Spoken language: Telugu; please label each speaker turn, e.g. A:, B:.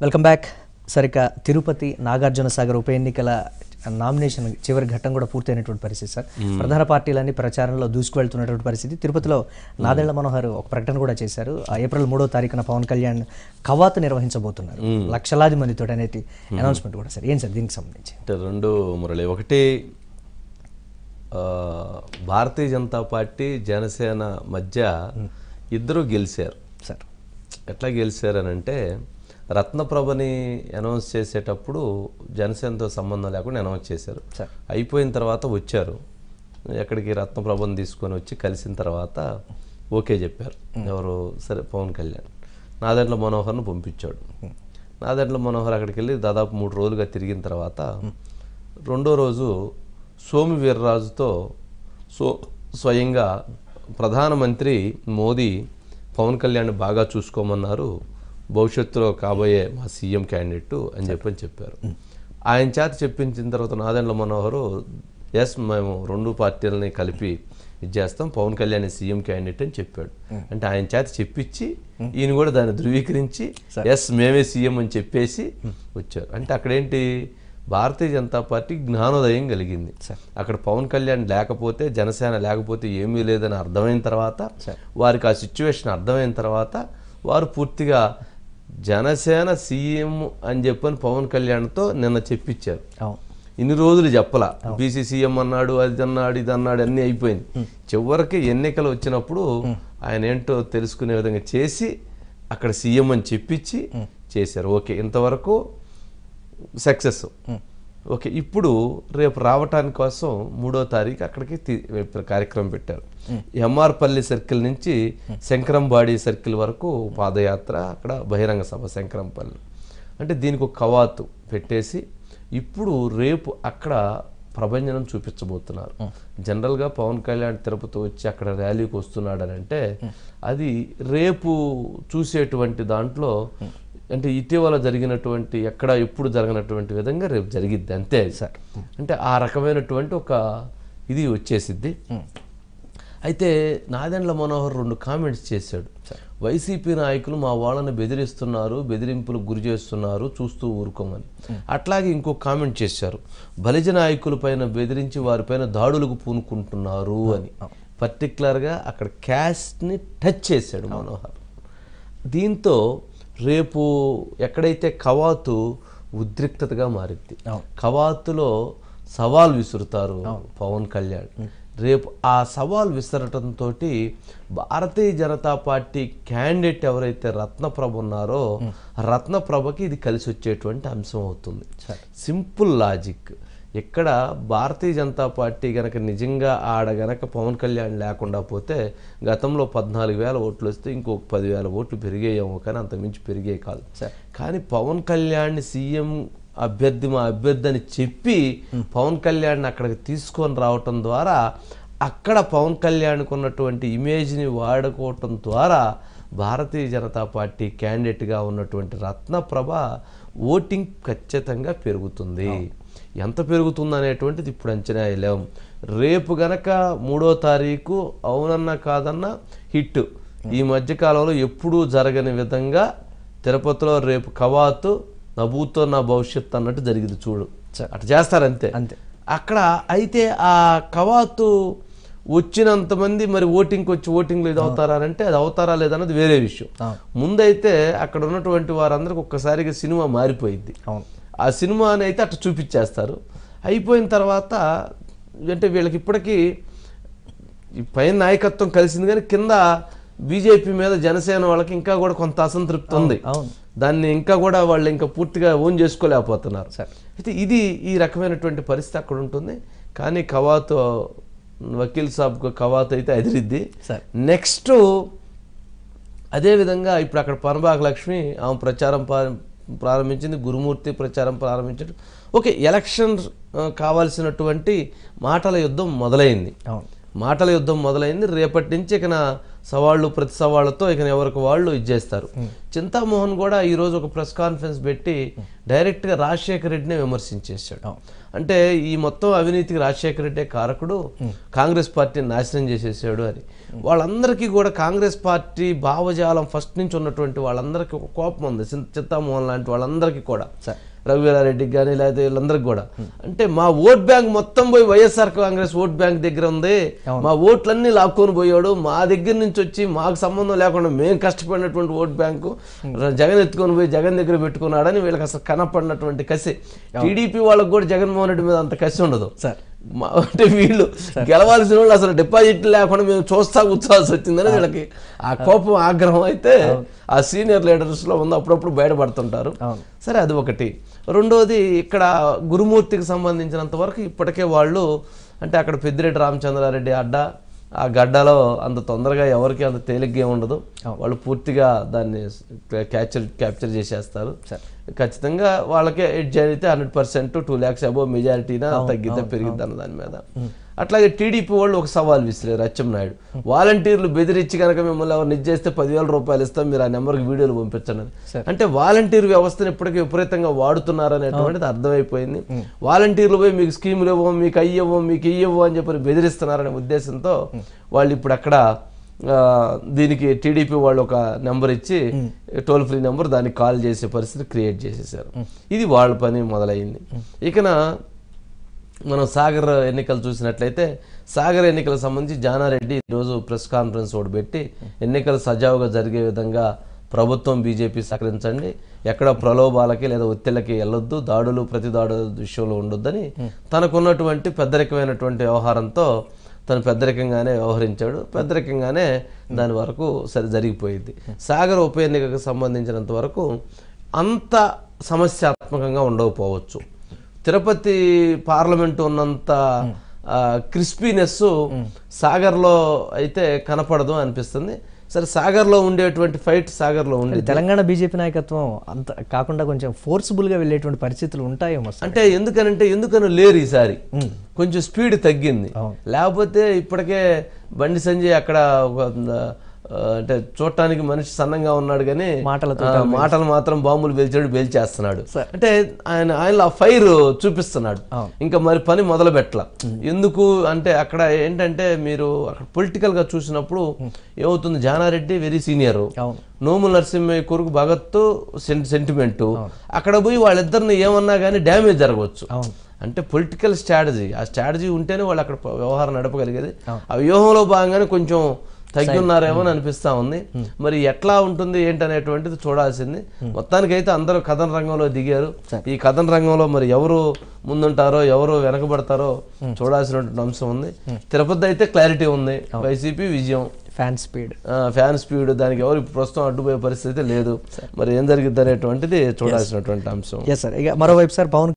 A: వెల్కమ్ బ్యాక్ సరిక తిరుపతి నాగార్జున సాగర్ ఉప ఎన్నికల నామినేషన్ చివరి ఘట్టం కూడా పూర్తయినటువంటి పరిస్థితి సార్ ప్రధాన పార్టీలన్నీ ప్రచారంలో దూసుకువెళ్తున్నటువంటి పరిస్థితి తిరుపతిలో నాదెళ్ల మనోహర్ ఒక ప్రకటన కూడా చేశారు ఆ ఏప్రిల్ మూడో తారీఖున పవన్ కళ్యాణ్ కవాతు నిర్వహించబోతున్నారు లక్షలాది మందితో అనేది అనౌన్స్మెంట్ కూడా సార్ ఏం సార్ దీనికి సంబంధించి
B: అంటే రెండు మురళి ఒకటి ఆ, భారతీయ జనతా పార్టీ జనసేన మధ్య ఇద్దరు గెలిచారు
A: సార్
B: ఎట్లా గెలిచారు అని అంటే రత్నప్రభని అనౌన్స్ చేసేటప్పుడు జనసేనతో సంబంధం లేకుండా అనౌన్స్ చేశారు
A: సార్.
B: అయిపోయిన తర్వాత వచ్చారు ఎక్కడికి రత్నప్రభని తీసుకొని వచ్చి కలిసిన తర్వాత ఓకే చెప్పారు ఎవరు సరే పవన్ కళ్యాణ్ నాదెండ్ల మనోహర్ను పంపించాడు నాదెండ్ల మనోహర్ అక్కడికి వెళ్ళి దాదాపు మూడు రోజులుగా తిరిగిన తర్వాత రెండో రోజు సోము వీర్రాజుతో సో స్వయంగా ప్రధానమంత్రి మోదీ పవన్ కళ్యాణ్ బాగా చూసుకోమన్నారు భవిష్యత్తులో కాబోయే మా సీఎం క్యాండిడేట్ అని చెప్పని చెప్పారు ఆయన చేత చెప్పించిన తర్వాత నాదెండ్ల మనోహరు ఎస్ మేము రెండు పార్టీలని కలిపి ఇది చేస్తాం పవన్ కళ్యాణ్ సీఎం క్యాండిడేట్ అని చెప్పాడు అంటే ఆయన చేత చెప్పించి ఈయన కూడా దాన్ని ధృవీకరించి ఎస్ మేమే సీఎం అని చెప్పేసి వచ్చారు అంటే అక్కడేంటి భారతీయ జనతా పార్టీ జ్ఞానోదయం కలిగింది అక్కడ పవన్ కళ్యాణ్ లేకపోతే జనసేన లేకపోతే ఏమీ లేదని అర్థమైన తర్వాత వారికి ఆ సిచ్యువేషన్ అర్థమైన తర్వాత వారు పూర్తిగా జనసేన సీఎం అని చెప్పని పవన్ కళ్యాణ్తో నిన్న చెప్పించారు
A: అవును
B: ఇన్ని రోజులు చెప్పలా బీసీ సీఎం అన్నాడు అది అన్నాడు ఇది అన్నాడు అన్నీ అయిపోయింది చివరికి ఎన్నికలు వచ్చినప్పుడు ఆయన ఏంటో తెలుసుకునే విధంగా చేసి అక్కడ సీఎం అని చెప్పించి చేశారు ఓకే ఇంతవరకు సక్సెస్ ఓకే ఇప్పుడు రేపు రావటానికి కోసం మూడో తారీఖు అక్కడికి తీ- కార్యక్రమం పెట్టారు ఎంఆర్పల్లి సర్కిల్ నుంచి శంకరంబాడి సర్కిల్ వరకు పాదయాత్ర అక్కడ బహిరంగ సభ శంకరంపల్లి అంటే దీనికి ఒక కవాతు పెట్టేసి ఇప్పుడు రేపు అక్కడ ప్రభంజనం చూపించబోతున్నారు జనరల్గా పవన్ కళ్యాణ్ తిరుపతి వచ్చి అక్కడ ర్యాలీకి వస్తున్నాడని అంటే అది రేపు చూసేటువంటి దాంట్లో అంటే ఇటీవల జరిగినటువంటి ఎక్కడ ఎప్పుడు జరగనటువంటి విధంగా రేపు జరిగిద్ది అంతే సార్ అంటే ఆ రకమైనటువంటి ఒక ఇది వచ్చేసిద్ది అయితే నాదెండ్ల మనోహర్ రెండు కామెంట్స్ చేశాడు వైసీపీ నాయకులు మా వాళ్ళని బెదిరిస్తున్నారు బెదిరింపులకు గురి చేస్తున్నారు చూస్తూ ఊరుకోమని అట్లాగే ఇంకో కామెంట్ చేశారు బలిజ నాయకుల పైన బెదిరించి వారిపైన దాడులకు పూనుకుంటున్నారు అని పర్టికులర్గా అక్కడ క్యాస్ట్ని టచ్ చేశాడు మనోహర్ దీంతో రేపు ఎక్కడైతే కవాతు ఉద్రిక్తతగా మారింది కవాతులో సవాల్ విసురుతారు పవన్ కళ్యాణ్ రేపు ఆ సవాల్ విసరటంతో భారతీయ జనతా పార్టీ క్యాండిడేట్ ఎవరైతే రత్నప్రభ ఉన్నారో రత్నప్రభకి ఇది కలిసి వచ్చేటువంటి అంశం అవుతుంది సింపుల్ లాజిక్ ఇక్కడ భారతీయ జనతా పార్టీ గనక నిజంగా ఆడ గనక పవన్ కళ్యాణ్ లేకుండా పోతే గతంలో పద్నాలుగు వేల ఓట్లు వస్తే ఇంకొక పదివేల ఓట్లు పెరిగేయేమో కానీ అంత మించి పెరిగే కాదు కానీ పవన్ కళ్యాణ్ సీఎం అభ్యర్థి మా అభ్యర్థి అని చెప్పి పవన్ కళ్యాణ్ అక్కడికి తీసుకొని రావటం ద్వారా అక్కడ పవన్ కళ్యాణ్కి ఉన్నటువంటి ఇమేజ్ని వాడుకోవటం ద్వారా భారతీయ జనతా పార్టీ క్యాండిడేట్గా ఉన్నటువంటి రత్నప్రభ ఓటింగ్ ఖచ్చితంగా పెరుగుతుంది ఎంత పెరుగుతుంది అనేటువంటిది ఇప్పుడు అంచనా వేయలేం రేపు గనక మూడో తారీఖు అవునన్నా కాదన్నా హిట్ ఈ మధ్యకాలంలో ఎప్పుడూ జరగని విధంగా తిరుపతిలో రేపు కవాతు నవ్వుతో నా భవిష్యత్తు అన్నట్టు జరిగింది చూడు అట్లా చేస్తారంతే
A: అంతే.
B: అక్కడ అయితే ఆ కవాతు వచ్చినంత మంది మరి ఓటింగ్కి వచ్చి ఓటింగ్లో ఇది అవుతారా అంటే అది అవుతారా లేదన్నది వేరే విషయం ముందైతే అక్కడ ఉన్నటువంటి వారందరికి ఒక్కసారిగా సినిమా మారిపోయింది
A: అవును
B: ఆ సినిమాని అయితే అట్లా చూపించేస్తారు అయిపోయిన తర్వాత అంటే వీళ్ళకి ఇప్పటికీ ఈ పైన నాయకత్వం కలిసింది కానీ కింద బీజేపీ మీద జనసేన వాళ్ళకి ఇంకా కూడా కొంత అసంతృప్తి ఉంది
A: అవును.
B: దాన్ని ఇంకా కూడా వాళ్ళు ఇంకా పూర్తిగా ఓన్ చేసుకోలేకపోతున్నారు అయితే ఇది ఈ రకమైనటువంటి పరిస్థితి అక్కడ ఉంటుంది కానీ కవాతు వకీల్ సాబ్కు కవాతు అయితే అదిరిద్ది
A: సరే.
B: నెక్స్ట్ అదేవిధంగా ఇప్పుడు అక్కడ పనబాగ లక్ష్మి ఆమె ప్రచారం పా- ప్రారంభించింది గురుమూర్తి ప్రచారం ప్రారంభించాడు ఓకే ఎలక్షన్ ఆ, కావాల్సినటువంటి మాటల యుద్ధం మొదలైంది
A: అవును
B: మాటల యుద్ధం మొదలైంది రేపటి నుంచి ఇక నా సవాళ్ళు ప్రతి సవాళ్ళతో ఇక ఎవరికి వాళ్ళు ఇచ్చేస్తారు చింతామోహన్ కూడా ఈ రోజు ఒక ప్రెస్ కాన్ఫరెన్స్ పెట్టి డైరెక్ట్ గా రాజశేఖర రెడ్డిని విమర్శించేశాడు అంటే ఈ మొత్తం అవినీతికి రాజశేఖర రెడ్డే కారకుడు కాంగ్రెస్ పార్టీని నాశనం చేసేసాడు అని వాళ్ళందరికీ కూడా కాంగ్రెస్ పార్టీ భావజాలం ఫస్ట్ నుంచి ఉన్నటువంటి వాళ్ళందరికీ ఒక కోపం ఉంది చింత- చింతామోహన్ లాంటి వాళ్ళందరికీ కూడా రఘువీరారెడ్డికి కానీ లేకపోతే వీళ్ళందరికీ కూడా అంటే మా ఓట్ బ్యాంక్ మొత్తం పోయి వైఎస్ఆర్ కాంగ్రెస్ ఓట్ బ్యాంక్ దగ్గర ఉంది మా ఓట్లన్నీ లాక్కొని పోయాడు మా దగ్గర నుంచి వచ్చి మాకు సంబంధం లేకుండా మేము కష్టపడినటువంటి ఓట్ బ్యాంకు జగన్ ఎత్తుకొని పోయి జగన్ దగ్గర పెట్టుకున్నాడని వీళ్ళకి అసలు కనపడినటువంటి కసి టీడీపీ వాళ్ళకి కూడా జగన్మోహన్ రెడ్డి మీద అంత కసి ఉండదు
A: సార్
B: మా- అంటే వీళ్ళు గెలవాల్సిన వాళ్ళు అసలు డిపాజిట్ లేకుండా మేము చూస్తా కూర్చోవాల్సి వచ్చిందని వీళ్ళకి ఆ కోపం ఆగ్రహం అయితే ఆ సీనియర్ లీడర్స్ లో ఉంది అప్పుడప్పుడు బయటపడుతుంటారు
A: అవును.
B: సరే అది ఒకటి రెండోది ఇక్కడ గురుమూర్తికి సంబంధించినంత వరకు ఇప్పటికే వాళ్ళు అంటే అక్కడ పెద్దిరెడ్డి రామచంద్రారెడ్డి అడ్డ ఆ గడ్డలో అంత తొందరగా ఎవరికి అంత తేలిగ్గా ఉండదు వాళ్ళు పూర్తిగా దాన్ని క్యాప్చర్ క్యాప్చర్ చేసేస్తారు ఖచ్చితంగా వాళ్ళకే ఎడ్జ్ అయితే hundred percent two lakhs above మెజారిటీనా తగ్గిద్దా పెరిగిద్దా అన్న దాని మీద అట్లాగే టీడీపీ వాళ్ళు ఒక సవాల్ విసిరారు అచ్చెన్నాయుడు వాలంటీర్లు బెదిరించి కనుక మిమ్మల్ని ఎవరు చేస్తే పదివేల రూపాయలు ఇస్తాం మీరు ఆ నెంబర్కి వీడియోలు పంపించండి అని. అంటే వాలంటీర్ వ్యవస్థను ఇప్పటికీ విపరీతంగా వాడుతున్నారు అనేటువంటిది అర్థమైపోయింది వాలంటీర్లు పోయి మీకు స్కీములు ఇవ్వం మీకు అయ్యవ్వం మీకు ఇయ్యవ్వం అని చెప్పి బెదిరిస్తున్నారనే ఉద్దేశంతో వాళ్ళు ఇప్పుడు అక్కడ ఆ, దీనికి టీడీపీ వాళ్ళు ఒక నెంబర్ ఇచ్చి టోల్ ఫ్రీ నెంబర్ దానికి కాల్ చేసే పరిస్థితి క్రియేట్ చేసేసారు ఇది వాళ్ళ పని మొదలైంది ఇకన మనం సాగర్ ఎన్నికలు చూసినట్లయితే సాగర్ ఎన్నికలకు సంబంధించి జానారెడ్డి ఈరోజు ప్రెస్ కాన్ఫరెన్స్ ఒకటి పెట్టి ఎన్నికలు సజావుగా జరిగే విధంగా ప్రభుత్వం బీజేపీ సహకరించండి ఎక్కడ ప్రలోభాలకి లేదా ఒత్తిళ్ళకి వెళ్ళొద్దు దాడులు ప్రతి దాడుల విషయంలో ఉండొద్దని తనకున్నటువంటి పెద్దరికమైనటువంటి వ్యవహారంతో తను పెద్దరికంగానే వ్యవహరించాడు పెద్దరికంగానే దాని వరకు సరి జరిగిపోయింది సాగర్ ఉప ఎన్నికకు సంబంధించినంత వరకు అంత సమస్యాత్మకంగా ఉండకపోవచ్చు తిరుపతి పార్లమెంట్ ఉన్నంత క్రిస్పీనెస్ సాగర్లో అయితే కనపడదు అనిపిస్తుంది సరే సాగర్లో ఉండేటువంటి ఫైట్ సాగర్లో ఉండి
A: తెలంగాణ బీజేపీ నాయకత్వం అంత కాకుండా కొంచెం ఫోర్స్ఫుల్ గా వెళ్ళేటువంటి పరిస్థితులు ఉంటాయేమో సార్
B: అంటే ఎందుకనంటే ఎందుకని లేరు ఈసారి కొంచెం స్పీడ్ తగ్గింది
A: అవును.
B: లేకపోతే ఇప్పటికే బండి సంజయ్ అక్కడ ఒక, ఆ, అంటే చూడటానికి మనిషి సన్నంగా ఉన్నాడు కానీ
A: మాటలతో
B: ఆ, మాటలు మాత్రం బాంబులు పేల్చాడు పేల్చేస్తున్నాడు
A: సార్.
B: అంటే ఆయన ఆయన ఫైర్ చూపిస్తున్నాడు
A: అవును.
B: ఇంకా మరి పని మొదలు పెట్టల ఎందుకు అంటే అక్కడ ఏంటంటే మీరు అక్కడ పొలిటికల్ గా చూసినప్పుడు ఏమవుతుంది జానారెడ్డి వెరీ సీనియర్
A: అవును
B: నోముల నరసింహ కొడుకు భగత్ సెంటిమెంట్ అక్కడ పోయి వాళ్ళిద్దరిని ఏమన్నా కానీ డ్యామేజ్ జరగవచ్చు
A: అవును
B: అంటే పొలిటికల్ స్ట్రాటజీ ఆ స్ట్రాటజీ ఉంటేనే వాళ్ళు అక్కడ ప- వ్యవహారం నడపగలిగేది ఆ వ్యూహంలో భాగంగానే కొంచెం తగ్గి ఉన్నారేమో అని అనిపిస్తా ఉంది మరి ఎట్లా ఉంటుంది ఏంటనేటువంటిది చూడాల్సింది మొత్తానికైతే అందరూ కథన రంగంలో దిగారు ఈ కథన రంగంలో మరి ఎవరు ముందుంటారో ఎవరు వెనకబడతారో చూడాల్సినటువంటి అంశం ఉంది తిరుపతి అయితే క్లారిటీ ఉంది వైసీపీ విజయం
A: ఫ్యాన్ స్పీడ్
B: ఆ, ఫ్యాన్ స్పీడ్ దానికి ఎవరు ఇప్పుడు ప్రస్తుతం అడ్డుపోయే పరిస్థితి లేదు మరి ఏం జరిగిద్ది అనేటువంటిది చూడాల్సినటువంటి అంశం
A: ఎస్ సార్ ఇక మరోవైపు సార్ పవన్